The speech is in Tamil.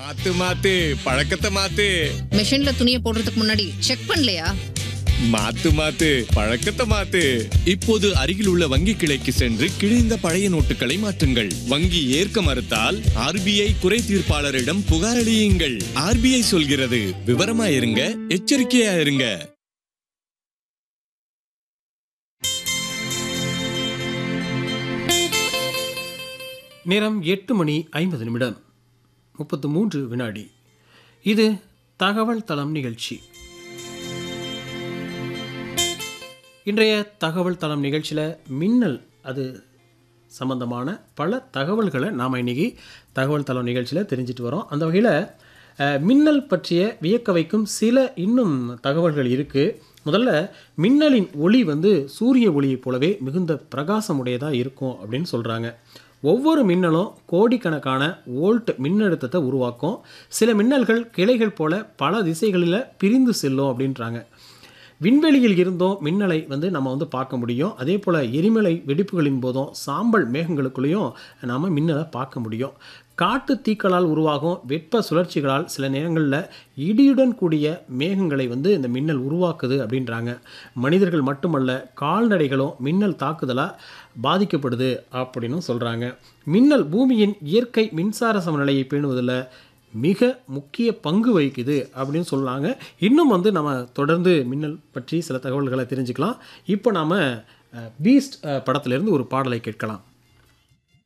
மாத்து மாத்து பழக்கத்தை மாத்து மிஷின்ல துணியை போடுறதுக்கு முன்னாடி செக் பண்ணலையா மாத்து மாத்து பழக்கத்தை மாத்து இப்போது அருகில் உள்ள வங்கி கிளைக்கு சென்று கிழிந்த பழைய நோட்டுகளை மாற்றுங்கள் வங்கி ஏற்க மறுத்தால் ஆர்பிஐ குறை தீர்ப்பாளரிடம் புகாரளியுங்கள் ஆர்பிஐ சொல்கிறது விவரமா இருங்க எச்சரிக்கையா இருங்க நேரம் எட்டு மணி ஐம்பது நிமிடம் முப்பத்து மூன்று வினாடி இது தகவல் தளம் நிகழ்ச்சி இன்றைய தகவல் தளம் நிகழ்ச்சியில் மின்னல் அது சம்பந்தமான பல தகவல்களை நாம் இன்னைக்கு தகவல் தளம் நிகழ்ச்சியில் தெரிஞ்சிட்டு வரோம் அந்த வகையில் அஹ், மின்னல் பற்றிய வியக்க வைக்கும் சில இன்னும் தகவல்கள் இருக்குது முதல்ல மின்னலின் ஒளி வந்து சூரிய ஒளியைப் போலவே மிகுந்த பிரகாசமுடையதாக இருக்கும் அப்படின்னு சொல்கிறாங்க ஒவ்வொரு மின்னலும் கோடிக்கணக்கான வோல்ட் மின்னழுத்தத்தை உருவாக்கும் சில மின்னல்கள் கிளைகள் போல பல திசைகளில் பிரிந்து செல்லும் அப்படின்றாங்க விண்வெளியில் இருந்தும் மின்னலை வந்து நம்ம வந்து பார்க்க முடியும் அதே போல் எரிமலை வெடிப்புகளின் போதும் சாம்பல் மேகங்களுக்குள்ளேயும் நாம் மின்னலை பார்க்க முடியும் காட்டு தீக்களால் உருவாகும் வெப்ப சுழற்சிகளால் சில நேரங்களில் இடியுடன் கூடிய மேகங்களை வந்து இந்த மின்னல் உருவாக்குது அப்படின்றாங்க மனிதர்கள் மட்டுமல்ல கால்நடைகளும் மின்னல் தாக்குதலாக பாதிக்கப்படுது அப்படின்னு சொல்கிறாங்க மின்னல் பூமியின் இயற்கை மின்சார சமநிலையை பேணுவதில் மிக முக்கிய பங்கு வகிக்குது அப்படின்னு சொல்லாங்க இன்னும் வந்து நம்ம தொடர்ந்து மின்னல் பற்றி சில தகவல்களை தெரிஞ்சுக்கலாம் இப்போ நாம் பீஸ்ட் படத்திலிருந்து ஒரு பாடலை கேட்கலாம்